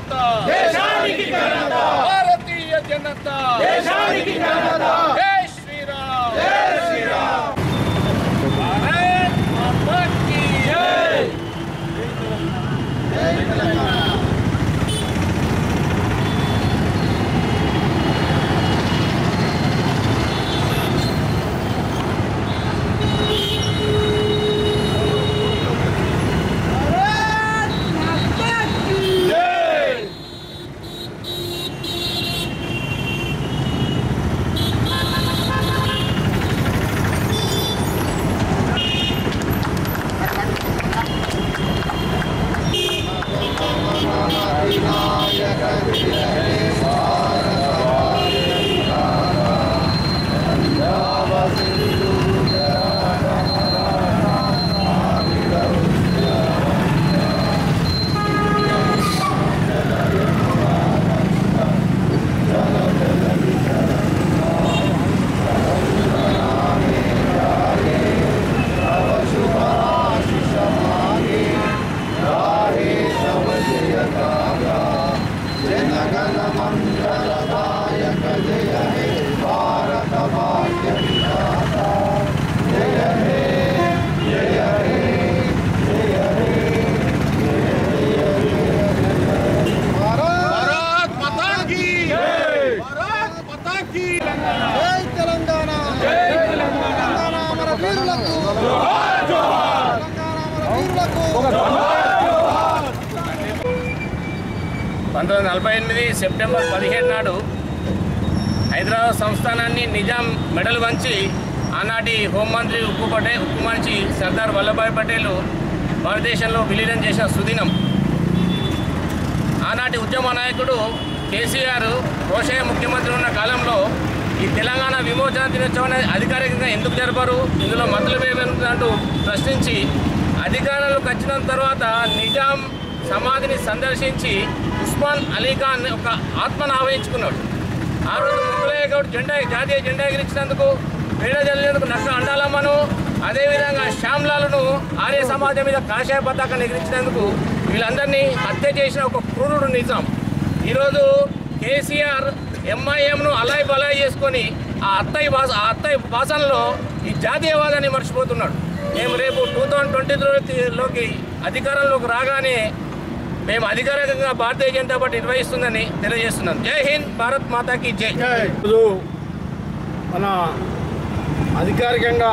జనతా దేశానికి ఘనత భారతీయ జనతా దేశానికి ఘనత జై శ్రీరామ్ జై శ్రీరామ్ భారత్ మాతా కీ జై జై తెలంగాణ జై భారత్ మాతా కీ భారత్ మాతా కీ జై తెలంగాణ జై తెలంగాణ మన వీరులకు తెలంగాణ మన వీరులకు పంతొమ్మిది వందల నలభై ఎనిమిది సెప్టెంబర్ పదిహేడు నాడు హైదరాబాద్ సంస్థానాన్ని నిజాం మెడల్ వంచి ఆనాటి హోంమంత్రి ఉక్కు పటేల్ ఉక్కు మనిషి సర్దార్ వల్లభాయ్ పటేల్ భారతదేశంలో విలీనం చేసిన సుదినం ఆనాటి ఉద్యమ నాయకుడు కేసీఆర్ రోషయ్య ముఖ్యమంత్రి ఉన్న కాలంలో ఈ తెలంగాణ విమోచన దినోత్సవాన్ని అధికారికంగా ఎందుకు జరపరు ఇందులో మతలు అంటూ ప్రశ్నించి అధికారంలోకి వచ్చిన తర్వాత నిజాం సమాధిని సందర్శించి ఉస్మాన్ అలీ ఖాన్ ఒక ఆత్మను ఆవహించుకున్నాడు ఆ రోజు ముగ్గులయ్య గౌడ్ జెండా జాతీయ జెండా ఎగిరించినందుకు పేడ జల్లేందుకు నక్క అండాలమ్మను అదేవిధంగా శ్యామ్లాలను ఆర్య సమాజం మీద కాషాయ పతాకాన్ని ఎగిరించినందుకు వీళ్ళందరినీ హత్య చేసిన ఒక క్రూరుడు నిజాం ఈరోజు కేసీఆర్ ఎంఐఎంను అలాయ్ బలాయ్ చేసుకొని ఆ అత్తయ్య భాష ఆ అత్తయ్య భాషల్లో ఈ జాతీయవాదాన్ని మర్చిపోతున్నాడు మేము రేపు టూ థౌజండ్ ట్వంటీ లోకి అధికారంలోకి రాగానే మేము అధికారికంగా భారతీయ జనతా పార్టీ నిర్వహిస్తుందని తెలియజేస్తున్నాం జై హింద్ భారత్ మాతాకి జై ఈరోజు మన అధికారికంగా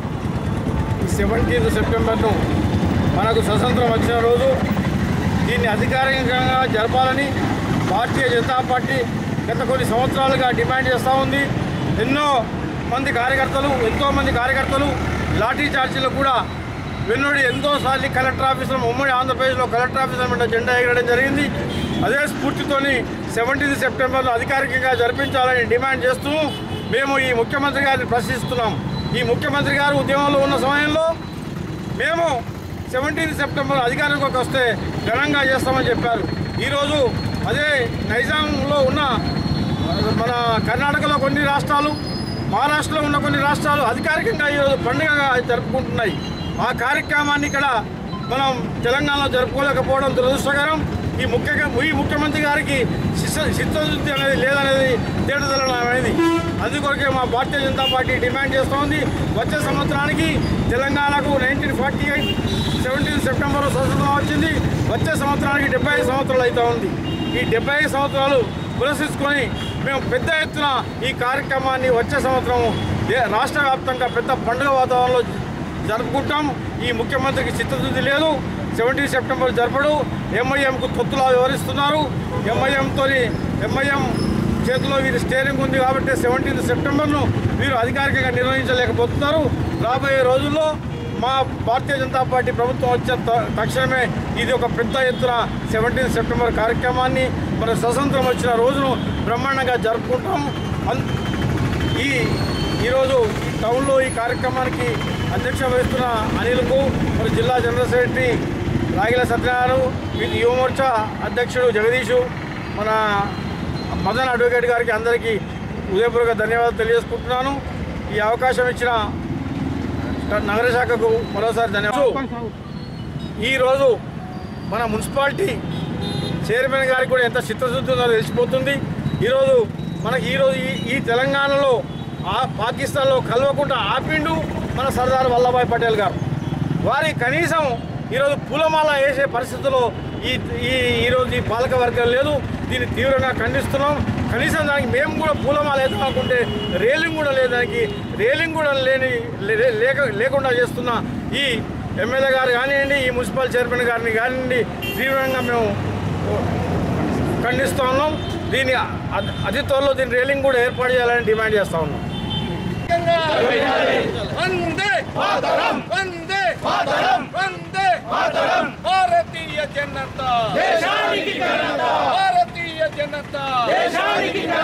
సెవెంటీన్త్ సెప్టెంబర్ను మనకు స్వతంత్రం వచ్చిన రోజు దీన్ని అధికారికంగా జరపాలని భారతీయ జనతా పార్టీ గత కొన్ని సంవత్సరాలుగా డిమాండ్ చేస్తూ ఉంది ఎన్నో మంది కార్యకర్తలు ఎంతో మంది కార్యకర్తలు లాఠీ చార్జీలు కూడా వెన్నుడి ఎంతోసార్లు కలెక్టర్ ఆఫీసులో ఉమ్మడి ఆంధ్రప్రదేశ్లో కలెక్టర్ ఆఫీసుల మీద జెండా ఎగరడం జరిగింది అదే స్ఫూర్తితోని సెవెంటీన్త్ సెప్టెంబర్లో అధికారికంగా జరిపించాలని డిమాండ్ చేస్తూ మేము ఈ ముఖ్యమంత్రి గారిని ప్రశ్నిస్తున్నాం ఈ ముఖ్యమంత్రి గారు ఉద్యమంలో ఉన్న సమయంలో మేము సెవెంటీన్ సెప్టెంబర్ అధికారంలోకి వస్తే ఘనంగా చేస్తామని చెప్పారు ఈరోజు అదే నైజాంలో ఉన్న మన కర్ణాటకలో కొన్ని రాష్ట్రాలు మహారాష్ట్రలో ఉన్న కొన్ని రాష్ట్రాలు అధికారికంగా ఈరోజు పండుగగా జరుపుకుంటున్నాయి ఆ కార్యక్రమాన్ని ఇక్కడ మనం తెలంగాణలో జరుపుకోలేకపోవడం దురదృష్టకరం ఈ ముఖ్య ఈ ముఖ్యమంత్రి గారికి శిస్త చిత్తశుద్ధి అనేది లేదనేది తేటతెల్లడం అనేది అందుకొరకే మా భారతీయ జనతా పార్టీ డిమాండ్ చేస్తోంది వచ్చే సంవత్సరానికి తెలంగాణకు nineteen forty eight seventeen September స్వతంత్రం వచ్చింది వచ్చే సంవత్సరానికి డెబ్బై ఐదు సంవత్సరాలు అవుతా ఉంది ఈ డెబ్బై ఐదు సంవత్సరాలు పురస్కరించుకొని మేము పెద్ద ఎత్తున ఈ కార్యక్రమాన్ని వచ్చే సంవత్సరం దే- రాష్ట్ర వ్యాప్తంగా పెద్ద పండుగ వాతావరణంలో జరుపుకుంటాం ఈ ముఖ్యమంత్రికి చిత్తశుద్ధి లేదు సెవెంటీన్ సెప్టెంబర్ జరపడు ఎంఐఎంకు తొత్తులా వివరిస్తున్నారు ఎంఐఎంతో ఎంఐఎం చేతిలో వీరి స్టేరింగ్ ఉంది కాబట్టి సెవెంటీన్త్ సెప్టెంబర్ను వీరు అధికారికంగా నిర్వహించలేకపోతున్నారు రాబోయే రోజుల్లో మా భారతీయ జనతా పార్టీ ప్రభుత్వం వచ్చిన త- తక్షణమే ఇది ఒక పెద్ద ఎత్తున సెవెంటీన్ సెప్టెంబర్ కార్యక్రమాన్ని మన స్వతంత్రం వచ్చిన రోజును బ్రహ్మాండంగా జరుపుకుంటాం అన్- ఈ ఈరోజు ఈ టౌన్లో ఈ కార్యక్రమానికి అధ్యక్ష వహిస్తున్న అనిల్కు మరి జిల్లా జనరల్ సెక్రటరీ రాగిల సత్యనారాయణ యువమోర్చా అధ్యక్షుడు జగదీషు మన మదన్ అడ్వకేట్ గారికి అందరికీ ఉదయపూర్వక ధన్యవాదాలు తెలియజేసుకుంటున్నాను ఈ అవకాశం ఇచ్చిన నగర శాఖకు మరోసారి ధన్యవాదాలు ఈరోజు మన మున్సిపాలిటీ చైర్మన్ గారికి కూడా ఎంత చిత్తశుద్ధి ఉందో తెలిసిపోతుంది ఈరోజు మనకి ఈరోజు ఈ ఈ తెలంగాణలో ఆ పాకిస్తాన్లో కలవకుండా ఆపిండు మన సర్దార్ వల్లభాయ్ పటేల్ గారు వారి కనీసం ఈరోజు పూలమాల వేసే పరిస్థితుల్లో ఈ ఈ ఈరోజు ఈ పాలక వర్గం లేదు దీన్ని తీవ్రంగా ఖండిస్తున్నాం కనీసం దానికి మేము కూడా పూలమాల వేద్దాం అనుకుంటే రేలింగ్ కూడా లేదు దానికి రేలింగ్ కూడా లేని లే- లేక లేకుండా చేస్తున్న ఈ ఎమ్మెల్యే గారు కానివ్వండి ఈ మున్సిపల్ చైర్మన్ గారిని కానివ్వండి తీవ్రంగా మేము ఖండిస్తూ ఉన్నాం దీన్ని అతి- అతి త్వరలో దీని రేలింగ్ కూడా ఏర్పాటు చేయాలని డిమాండ్ చేస్తూ ఉన్నాం వందే మాతరం వందే మాతరం వందే మాతరం భారతీయ జనతా దేశానికి ఘనత భారతీయ జనతా దేశానికి ఘనత